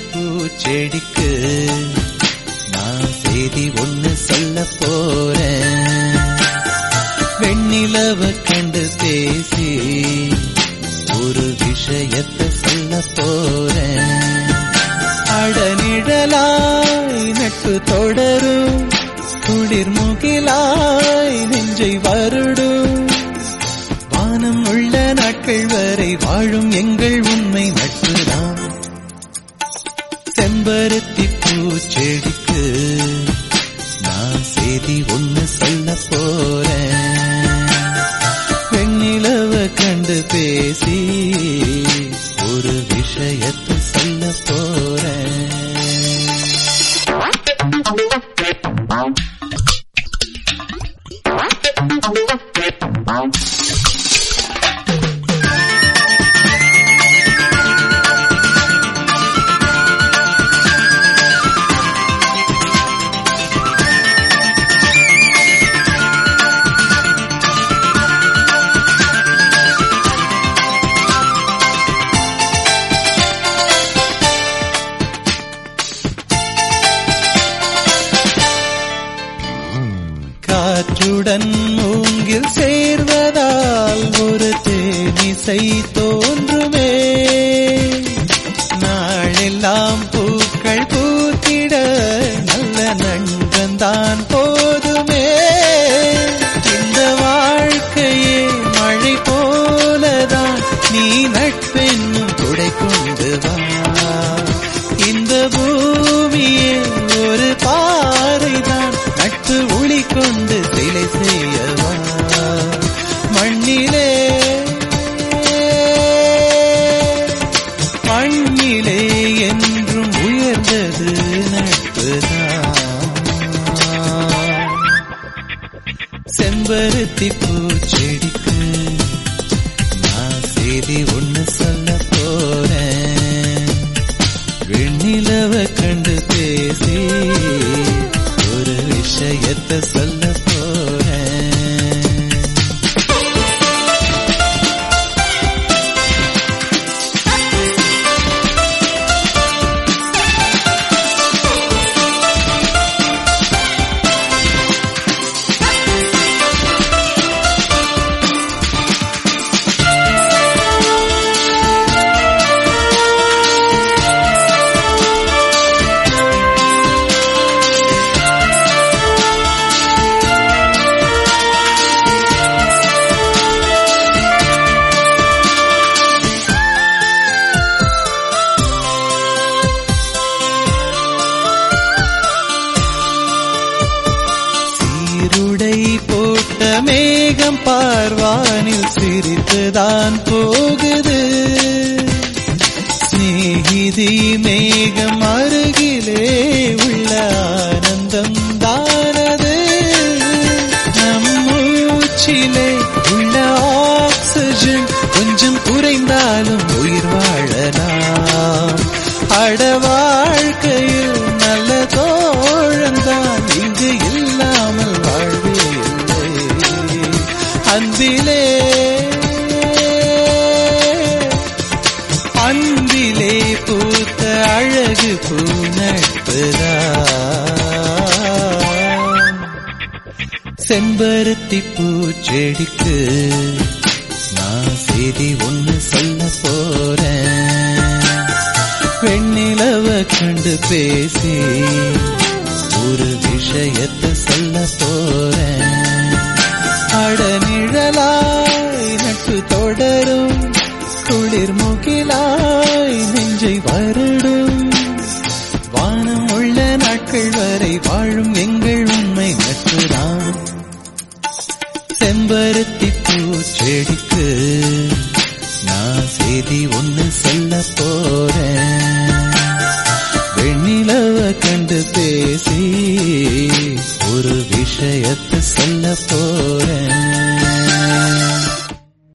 பூச்செடிக்கு நான் செய்தி ஒண்ணு சொல்ல போறேன் வெண்ணிலவ கண்டு பேசி ஒரு விஷயத்தை சொல்ல போறேன் அடநிழலாய் நட்பு தொடரும் குளிர் முகிலாய் நெஞ்சை வருடும் வானம் உள்ள நாட்கள் வரை வாழும் எங்கள் உண்மை நட்புதான் செம்பருத்தி பூச்செடிக்கு நான் செய்தி ஒண்ணு சொல்ல போறேன் வெண்ணிலவ கண்டு பேசி ஒரு விஷயத்தை சொல்ல போறேன் காற்றுடன் மூங்கில் சேர்வதால் ஒரு தேனிசை தோன்றுமே நாளெல்லாம் பூக்கள் பூத்திட நல்ல நண்பன்தான் போதுமே இந்த வாழ்க்கையே மழை போலதான் நீ நட்பென்னும் துடை கொண்டு வா இந்த பூமியே ஒரு பாறைதான் நட்பு ஒளி கொண்டு சிலை செய்யவா மண்ணிலே மண்ணிலே என்றும் உயர்ந்தது நட்புதான் செம்பருத்தி பூச்செடிக்கு நான் செய்தி ஒண்ணு சொல்ல போறேன் வெண்ணிலவ கண்டு பேசி ஒரு விஷயத்தை சொல்ல போறேன் சீருடை போட்ட மேகம் பார்வானில் சிரித்துதான் போகுது சிநேகிதி மேகம் அருகிலே உள்ள ஆனந்தம் தானது நம் மூச்சிலே உள்ள ஆக்சிஜன் கொஞ்சம் குறைந்தாலும் உயிர் வாழலாம் அட வாழ்க்கையில் நல்ல தோழந்தான் இங்கு இல்லாமல் வாழ்வே இல்லை அன்பிலே அன்பிலே பூத்த அழகு பூ நட்புதான் செம்பருத்தி பூச்செடிக்கு நான் செய்தி ஒண்ணு சொல்ல போறேன் வெண்ணிலவ கண்டு பேசி ஒரு விஷயத்தை சொல்ல போறேன் அடநிழலாய் நட்பு தொடரும் குளிர் முகிலாய் நெஞ்சை வருடும் வானம் உள்ள நாட்கள் வரை வாழும் எங்கள் உண்மை நட்புதான் செம்பருத்தி பூச்செடிக்கு நான் செய்தி ஒண்ணு சொல்ல போறேன் வெண்ணிலவ கண்டு பேசி ஒரு விஷயத்தை சொல்ல போறேன்